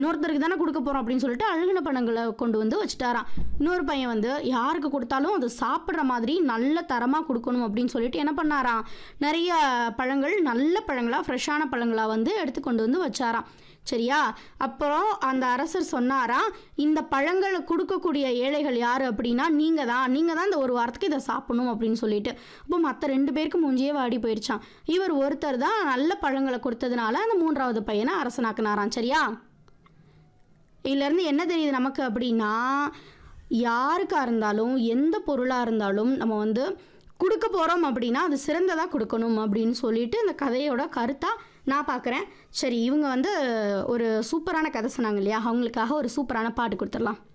இன்னொருத்தருக்கு தானே கொடுக்க போகிறோம் அப்படின்னு சொல்லிட்டு அழுகின பழங்களை கொண்டு வந்து வச்சுட்டாராம் இன்னொரு பையன் வந்து யாருக்கு கொடுத்தாலும் அது சாப்பிட்ற மாதிரி நல்ல தரமாக கொடுக்கணும் அப்படின்னு சொல்லிட்டு என்ன பண்ணாராம் நிறைய பழங்கள் நல்ல பழங்களாக ஃப்ரெஷ்ஷான பழங்களாக வந்து எடுத்து கொண்டு வந்து வச்சாராம் சரியா அப்புறம் அந்த அரசர் சொன்னாராம் இந்த பழங்களை கொடுக்கக்கூடிய ஏழைகள் யார் அப்படின்னா நீங்கள் தான் நீங்கள் தான் இந்த ஒரு வாரத்துக்கு இதை சாப்பிடணும் அப்படின்னு சொல்லிட்டு அப்போ மற்ற ரெண்டு பேருக்கு மூஞ்சியே வாடி போயிடுச்சான் இவர் ஒருத்தர் தான் நல்ல பழங்களை கொடுத்ததுனால அந்த மூன்றாவது பையனை அரசனாக்குனாராம் சரியா இதுலேருந்து என்ன தெரியுது நமக்கு அப்படின்னா யாருக்காக இருந்தாலும் எந்த பொருளாக இருந்தாலும் நம்ம வந்து கொடுக்க போகிறோம் அப்படின்னா அது சிறந்ததாக கொடுக்கணும் அப்படின்னு சொல்லிட்டு இந்த கதையோட கருத்தாக நான் பார்க்குறேன் சரி இவங்க வந்து ஒரு சூப்பரான கதை சொன்னாங்க இல்லையா அவங்களுக்காக ஒரு சூப்பரான பாட்டு கொடுத்துடலாம்